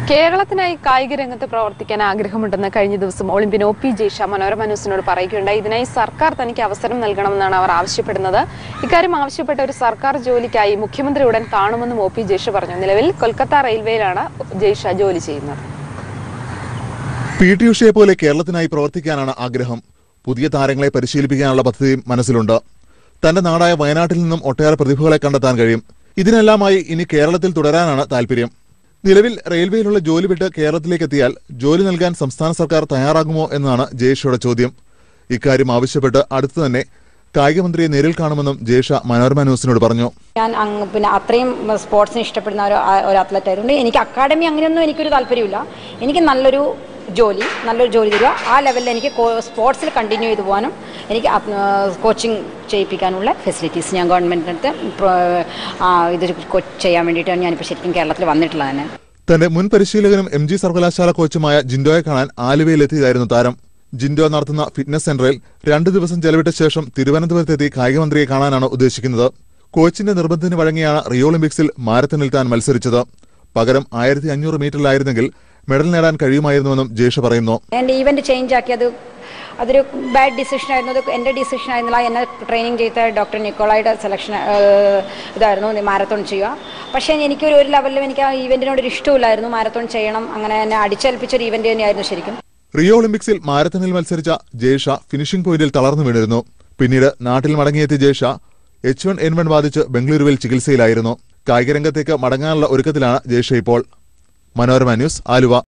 കേരളത്തിനായി കായിക രംഗത്ത് പ്രവർത്തിക്കാൻ ആഗ്രഹമുണ്ടെന്ന് കഴിഞ്ഞ ദിവസം Olympian O P Jaisha Manorama ന്യൂസിനോട് പറയുകയുണ്ടായി ഇതിനായി സർക്കാർ തനിക്ക് അവസരം നൽകണമെന്നാണ് അവർ ആവശ്യപ്പെടുന്നത് ഇക്കാര്യം ആവശ്യപ്പെട്ട ഒരു സർക്കാർ ജോലിക്കായി മുഖ്യമന്ത്രി ഉടൻ കാണുമെന്നും ഒ പി ജയ്ഷ പറഞ്ഞു നിലവിൽ കൊൽക്കത്ത റെയിൽവേയിലാണ് ജയ്ഷ ജോലി ചെയ്യുന്നത് പി ടി ഉഷയെ പോലെ കേരളത്തിനായി പ്രവർത്തിക്കാനാണ് ആഗ്രഹം പുതിയ താരങ്ങളെ പരിശീലിപ്പിക്കാനുള്ള പദ്ധതിയും മനസ്സിലുണ്ട് തന്റെ നാടായ വയനാട്ടിൽ നിന്നും ഒട്ടേറെ പ്രതിഭകളെ കണ്ടെത്താൻ കഴിയും ഇതിനെല്ലാമായി ഇനി കേരളത്തിൽ തുടരാനാണ് താല്പര്യം നിലവിൽ റെയിൽവേയിലുള്ള ജോലി വിട്ട് കേരളത്തിലേക്ക് എത്തിയാൽ ജോലി നൽകാൻ സംസ്ഥാന സർക്കാർ തയ്യാറാകുമോ എന്നാണ് ജയേഷയുടെ ചോദ്യം ഇക്കാര്യം ആവശ്യപ്പെട്ട് അടുത്തു തന്നെ കായികമന്ത്രിയെ നേരിൽ കാണുമെന്നും ജയേഷ മനോരമ ന്യൂസിനോട് പറഞ്ഞു ഞാൻ അങ്ങ് പിന്നെ അത്രയും സ്പോർട്സിനെ ഇഷ്ടപ്പെടുന്ന ഒരു ആ- ഒരു അത്ലറ്റ് ആയതുകൊണ്ട് എനിക്ക് അക്കാഡമി അങ്ങനെയൊന്നും എനിക്കൊരു താല്പര്യമില്ല എനിക്ക് നല്ലൊരു ജോലി നല്ലൊരു ജോലി തരിക ആ ലെവലിൽ എനിക്ക് സ്പോർട്സിൽ കണ്ടിന്യൂ ചെയ്തു പോകാനും എനിക്ക് കോച്ചിങ് ചെയ്യിപ്പിക്കാനുള്ള ഫെസിലിറ്റീസ് ഞാൻ ഗവൺമെൻറ്റിൻ്റെ അടുത്ത് പ്രോ- ആ, ഇത് കൊ- ചെയ്യാൻ വേണ്ടിയിട്ടാണ് ഞാനിപ്പോൾ ശരിക്കും കേരളത്തിൽ വന്നിട്ടുള്ളത് തന്നെ തന്റെ മുൻ പരിശീലകനും എം ജി സർവകലാശാല കോച്ചുമായ ജിൻഡോയെ കാണാൻ ആലുവയിലെത്തിയതായിരുന്നു താരം ജിൻഡോ നടത്തുന്ന ഫിറ്റ്നസ് സെന്ററിൽ രണ്ടു ദിവസം ചെലവിട്ട ശേഷം തിരുവനന്തപുരത്തെത്തി കായികമന്ത്രിയെ കാണാനാണ് ഉദ്ദേശിക്കുന്നത് കോച്ചിന്റെ നിർബന്ധത്തിന് വഴങ്ങിയാണ് റിയോ ഒളിമ്പിക്സിൽ മാരത്തണിൽ താൻ മത്സരിച്ചത് പകരം ആയിരത്തി അഞ്ഞൂറ് മീറ്ററിലായിരുന്നെങ്കിൽ മെഡൽ നേടാൻ കഴിയുമായിരുന്നുവെന്നും ജേഷ പറയുന്നു എൻ്റെ ഈവൻറ്റ് ചേഞ്ച് ആക്കിയത് അതൊരു ബാഡ് ഡിസിഷൻ ആയിരുന്നു അത് എൻ്റെ ഡിസിഷൻ ആയിരുന്നില്ല എന്നെ ട്രെയിനിങ് ചെയ്ത ഡോക്ടർ നിക്കോളായുടെ സെലക്ഷൻ ഇതായിരുന്നു മാരത്തോൺ ചെയ്യുക പക്ഷേ എനിക്കൊരു ഒരു ലെവലിലും എനിക്ക് ആ ഈവൻറ്റിനോട് ഒരു ഇഷ്ടമില്ലായിരുന്നു മാരത്തോൺ ചെയ്യണം അങ്ങനെ എന്നെ അടിച്ചേൽപ്പിച്ചൊരു ഈവൻറ്റ് തന്നെയായിരുന്നു ശരിക്കും റിയോ ഒളിമ്പിക്സിൽ മാരത്തണിൽ മത്സരിച്ച ജേഷ ഫിനിഷിംഗ് പോയിന്റിൽ തളർന്നു വീണിരുന്നു പിന്നീട് നാട്ടിൽ മടങ്ങിയെത്തിയ Jaisha H one N one ബാധിച്ച് ബംഗളൂരുവിൽ ചികിത്സയിലായിരുന്നു കായികരംഗത്തേക്ക് മടങ്ങാനുള്ള ഒരുക്കത്തിലാണ് ജേഷ ഇപ്പോൾ മനോരമ ന്യൂസ് ആലുവ